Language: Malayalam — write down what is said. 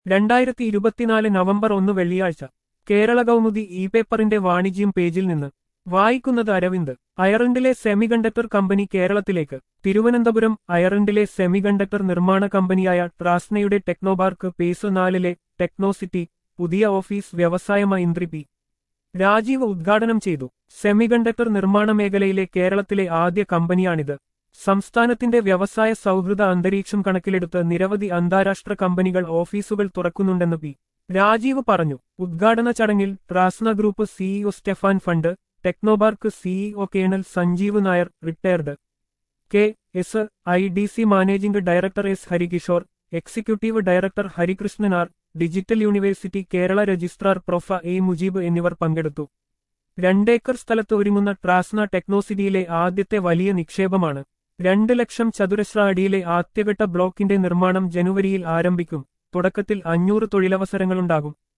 രണ്ടായിരത്തി ഇരുപത്തിനാല് നവംബർ ഒന്ന് വെള്ളിയാഴ്ച കേരള കൗമുദി ഇ പേപ്പറിന്റെ വാണിജ്യം പേജിൽ നിന്ന് വായിക്കുന്നത് അരവിന്ദ് അയർലൻഡിലെ സെമികണ്ടക്ടർ കമ്പനി കേരളത്തിലേക്ക് തിരുവനന്തപുരം അയർലൻഡിലെ സെമികണ്ടക്ടർ നിർമ്മാണ കമ്പനിയായ ട്രാസ്നയുടെ ടെക്നോപാർക്ക് പേസ് നാലിലെ ടെക്നോസിറ്റി പുതിയ ഓഫീസ് വ്യവസായ ഇന്ദ്രി പി രാജീവ് ഉദ്ഘാടനം ചെയ്തു സെമികണ്ടക്ടർ നിർമ്മാണ മേഖലയിലെ കേരളത്തിലെ ആദ്യ കമ്പനിയാണിത് സംസ്ഥാനത്തിന്റെ വ്യവസായ സൗഹൃദ അന്തരീക്ഷം കണക്കിലെടുത്ത് നിരവധി അന്താരാഷ്ട്ര കമ്പനികൾ ഓഫീസുകൾ തുറക്കുന്നുണ്ടെന്ന് പി രാജീവ് പറഞ്ഞു ഉദ്ഘാടന ചടങ്ങിൽ ട്രാസ്ന ഗ്രൂപ്പ് സിഇഒ സ്റ്റെഫാൻ ഫണ്ട് Technopark CEO colonel Sanjeev Nair retired K S I D C managing director S Harikishore executive director Harikrishnan R digital university Kerala registrar prof A Mujeeb എന്നിവർ പങ്കെടുത്തു രണ്ടേക്കർ സ്ഥലത്ത് ഒരുങ്ങുന്ന ട്രാസ്ന ടെക്നോസിറ്റിയിലെ ആദ്യത്തെ വലിയ നിക്ഷേപമാണ് രണ്ട് ലക്ഷം ചതുരശ്ര അടിയിലെ ആദ്യഘട്ട ബ്ലോക്കിന്റെ നിർമ്മാണം ജനുവരിയിൽ ആരംഭിക്കും തുടക്കത്തിൽ അഞ്ഞൂറ് തൊഴിലവസരങ്ങളുണ്ടാകും